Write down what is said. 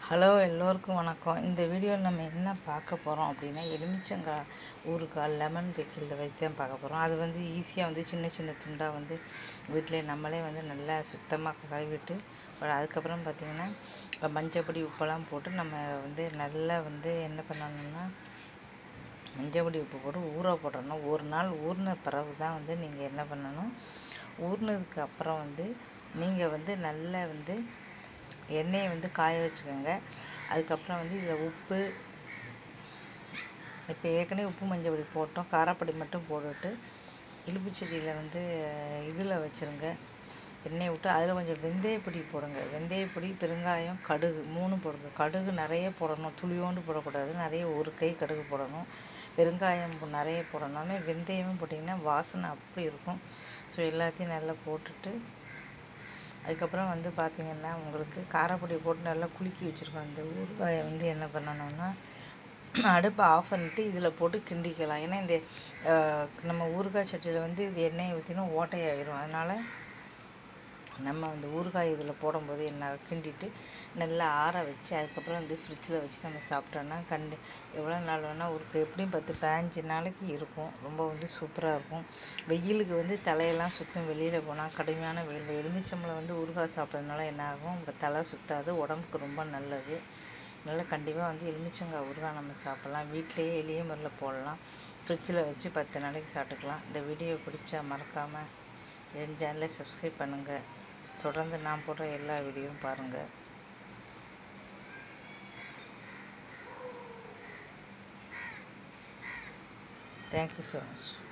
hello எல்லோருக்கும் வணக்கம் இந்த வீடியோவில் நம்ம என்ன பார்க்க போகிறோம் அப்படின்னா எலுமிச்சங்காய் ஊறுகாய் லெமன் பிக்கில் வைத்து தான் பார்க்க போகிறோம் அது வந்து ஈஸியாக வந்து சின்ன சின்ன துண்டாக வந்து வீட்டிலே நம்மளே வந்து நல்லா சுத்தமாக கழுவிட்டு அப்புறம் அதுக்கப்புறம் பார்த்திங்கன்னா மஞ்சப்பொடி உப்பெல்லாம் போட்டு நம்ம வந்து நல்லா வந்து என்ன பண்ணணும்னா மஞ்சப்பொடி உப்பு போட்டு ஊற போட்டுறணும் ஒரு நாள் ஊறின பிறகு தான் வந்து நீங்கள் என்ன பண்ணணும் ஊறினதுக்கு அப்புறம் வந்து நீங்கள் வந்து நல்லா வந்து எண்ணெயை வந்து காய வச்சுக்கோங்க அதுக்கப்புறம் வந்து இதில் உப்பு இப்போ ஏற்கனவே உப்பு மஞ்சள் பொடி போட்டோம் காரப்பொடி மட்டும் போட்டுட்டு இழுப்பு செடியில் வந்து இதில் வச்சுருங்க எண்ணெய் விட்டு அதில் கொஞ்சம் வெந்தயப்பொடி போடுங்க வெந்தயப்பொடி பெருங்காயம் கடுகு மூணு போடுங்க கடுகு நிறைய போடணும் துளியோண்டு போடக்கூடாது நிறைய ஒரு கை கடுகு போடணும் பெருங்காயம் நிறைய போடணும் வெந்தயமும் போட்டிங்கன்னா வாசனை அப்படி இருக்கும் ஸோ எல்லாத்தையும் நல்லா போட்டுட்டு அதுக்கப்புறம் வந்து பார்த்திங்கன்னா உங்களுக்கு காரப்பொடி போட்டு நல்லா குலுக்கி வச்சுருக்கோம் அந்த ஊறுகாயை வந்து என்ன பண்ணணும்னா அடுப்பை ஆஃப் பண்ணிட்டு இதில் போட்டு கிண்டிக்கலாம் ஏன்னா இந்த நம்ம ஊறுகாய் சட்டியில் வந்து இது எண்ணெயை ஊற்றினா ஓட்டையாயிரும் அதனால் நம்ம அந்த ஊறுகாய் இதில் போடும்போது என்ன கிண்டிட்டு நல்லா ஆற வச்சு அதுக்கப்புறம் வந்து ஃப்ரிட்ஜில் வச்சு நம்ம சாப்பிட்டோன்னா கண்டி எவ்வளோ நாள் வேணால் ஒரு எப்படியும் பத்து பதினஞ்சு நாளைக்கு இருக்கும் ரொம்ப வந்து சூப்பராக இருக்கும் வெயிலுக்கு வந்து தலையெல்லாம் சுற்றும் வெளியில் போனால் கடுமையான வெயில் எலுமிச்சம்பளம் வந்து ஊறுகாய் சாப்பிட்றதுனால என்ன ஆகும் இப்போ தலை சுற்றாது உடம்புக்கு ரொம்ப நல்லது அதனால் கண்டிப்பாக வந்து எலுமிச்சங்காய் ஊறுகாய் நம்ம சாப்பிட்லாம் வீட்டிலேயே எளிய முறையில் போடலாம் ஃப்ரிட்ஜில் வச்சு பத்து நாளைக்கு சாப்பிட்டுக்கலாம் இந்த வீடியோ பிடிச்சா மறக்காமல் என் சேனலை சப்ஸ்கிரைப் பண்ணுங்கள் தொடர்ந்து நான் போடுற எல்லா வீடியோவும் பாருங்கள் தேங்க்யூ ஸோ மச்